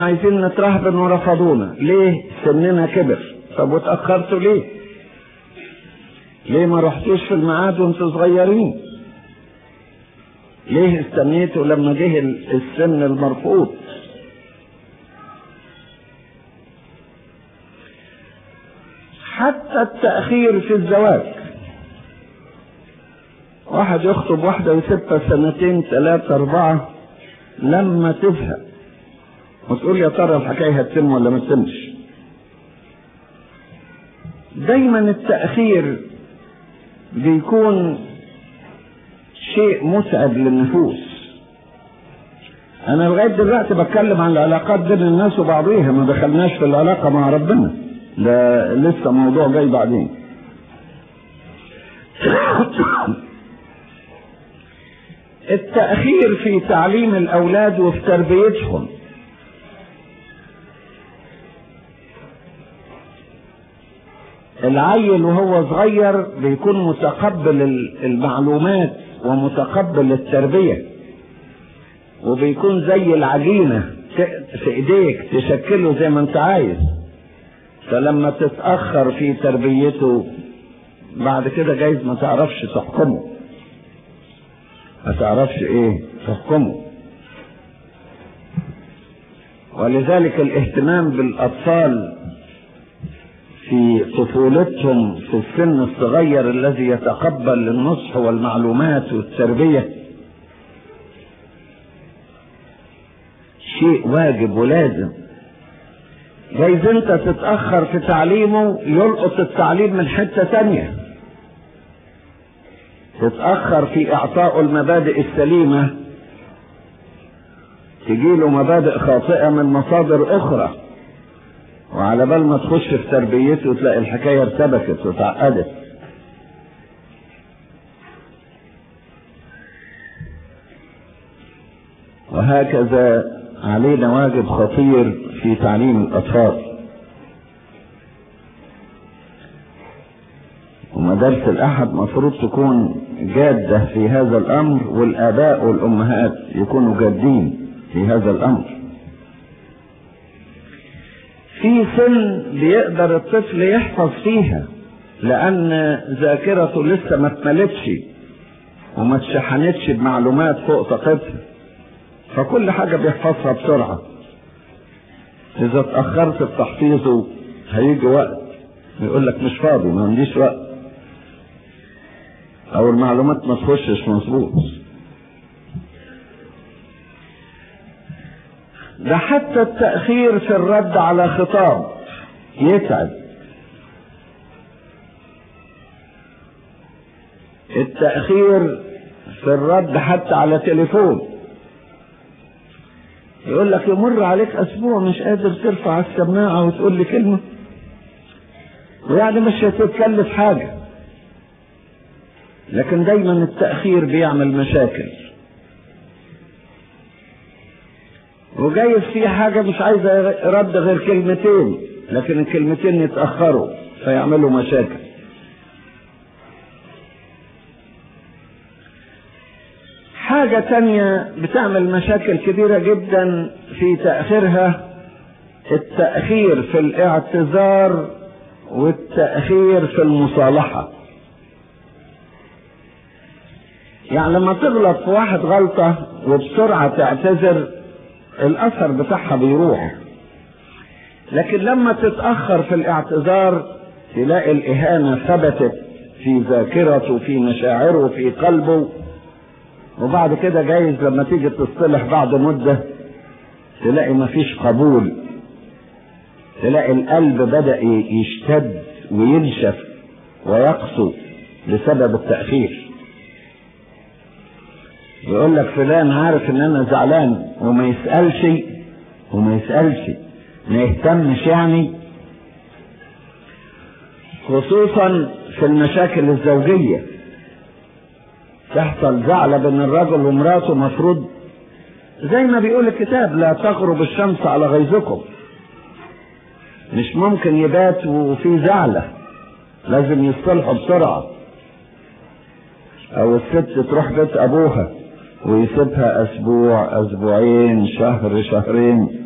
عايزين نترهبن ورفضونا ليه سننا كبر طب وتأخرتوا ليه ليه ما رحتوش في الميعاد وانتوا صغيرين ليه استنيتوا لما جه السن المرفوض حتى التأخير في الزواج واحد يخطب واحدة ويسيبها سنتين ثلاثة أربعة لما تزهق وتقول يا ترى الحكاية هتتم ولا ما تتمش دايما التأخير بيكون شيء متعب للنفوس انا لغايه دلوقتي بتكلم عن العلاقات بين الناس وبعضيها ما دخلناش في العلاقه مع ربنا ده لسه موضوع جاي بعدين التأخير في تعليم الأولاد وفي تربيتهم العيل وهو صغير بيكون متقبل المعلومات ومتقبل التربية وبيكون زي العجينة في ايديك تشكله زي ما انت عايز فلما تتأخر في تربيته بعد كده جايز ما تعرفش تحكمه ما تعرفش ايه تحكمه ولذلك الاهتمام بالاطفال في طفولتهم في السن الصغير الذي يتقبل النصح والمعلومات والتربية شيء واجب ولازم جايز انت تتأخر في تعليمه يلقط التعليم من حتة تانية تتأخر في اعطائه المبادئ السليمة تجيله مبادئ خاطئة من مصادر اخرى وعلى بال ما تخش في تربيته تلاقي الحكاية ارتبكت وتعقدت وهكذا علينا واجب خطير في تعليم الأطفال ومدارس الأحد مفروض تكون جادة في هذا الأمر والآباء والأمهات يكونوا جادين في هذا الأمر في سن بيقدر الطفل يحفظ فيها لأن ذاكرته لسه ما اتملتش وما اتشحنتش بمعلومات فوق طاقتها فكل حاجة بيحفظها بسرعة إذا اتأخرت في تحفيظه هيجي وقت يقول لك مش فاضي ما عنديش وقت أو المعلومات ما تخشش مظبوط ده حتى التأخير في الرد على خطاب يتعب التأخير في الرد حتى على تليفون يقول لك يمر عليك أسبوع مش قادر ترفع السماعة وتقول لي كلمة ويعني مش هتتكلف حاجة لكن دايما التأخير بيعمل مشاكل وجايز في حاجة مش عايزة رد غير كلمتين لكن الكلمتين يتأخروا فيعملوا مشاكل حاجة تانية بتعمل مشاكل كبيرة جدا في تأخيرها التأخير في الاعتذار والتأخير في المصالحة يعني لما تغلط في واحد غلطة وبسرعة تعتذر الأثر بتاعها بيروح لكن لما تتأخر في الاعتذار تلاقي الإهانة ثبتت في ذاكرته في مشاعره في قلبه وبعد كده جايز لما تيجي تصطلح بعد مدة تلاقي مفيش قبول تلاقي القلب بدأ يشتد وينشف ويقسو بسبب التأخير يقول لك فلان عارف ان انا زعلان وما يسألش وما يسألش ما يهتمش يعني خصوصا في المشاكل الزوجية تحصل زعلة بين الرجل ومراته مفروض زي ما بيقول الكتاب لا تغرب الشمس على غيظكم مش ممكن يبات وفي زعلة لازم يصطلحوا بسرعة او الست تروح بيت ابوها ويسيبها اسبوع اسبوعين شهر شهرين